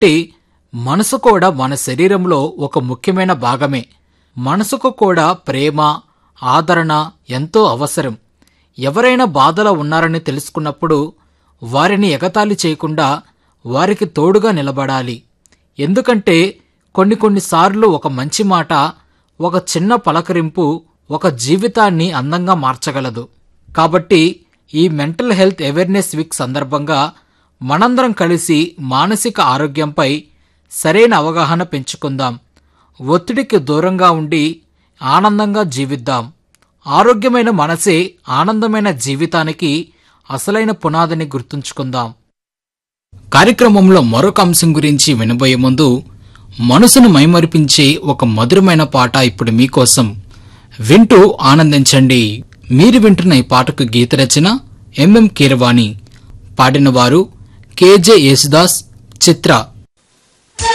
కాబట్టి మనసు కూడా మన శరీరంలో ఒక ముఖ్యమైన భాగమే మనసుకు కూడా ప్రేమ ఆదరణ ఎంతో అవసరం ఎవరైనా బాధలో ఉన్నారని తెలుసుకున్నప్పుడు వారిని ఎగతాళి చేయకుండా వారికి తోడుగా నిలబడాలి ఎందుకంటే కొన్ని కొన్నిసార్లు ఒక మంచి మాట ఒక చిన్న పలకరింపు ఒక జీవితాన్ని అందంగా మార్చగలదు కాబట్టి ఈ మెంటల్ హెల్త్ అవేర్నెస్ వీక్ సందర్భంగా మనందరం కలిసి మానసిక ఆరోగ్యంపై సరైన అవగాహన పెంచుకుందాం ఒత్తిడికి దూరంగా ఉండి ఆనందంగా జీవిద్దాం ఆరోగ్యమైన మనసే ఆనందమైన జీవితానికి అసలైన పునాదిని గుర్తుంచుకుందాం కార్యక్రమంలో మరొక అంశం గురించి వినబోయే ముందు మనసును మైమరిపించే ఒక మధురమైన పాట ఇప్పుడు మీకోసం వింటూ ఆనందించండి మీరు వింటున్న ఈ పాటకు గీత రచన ఎంఎం కీరవాణి పాడినవారు కేజే యేసుదాస్ చిత్ర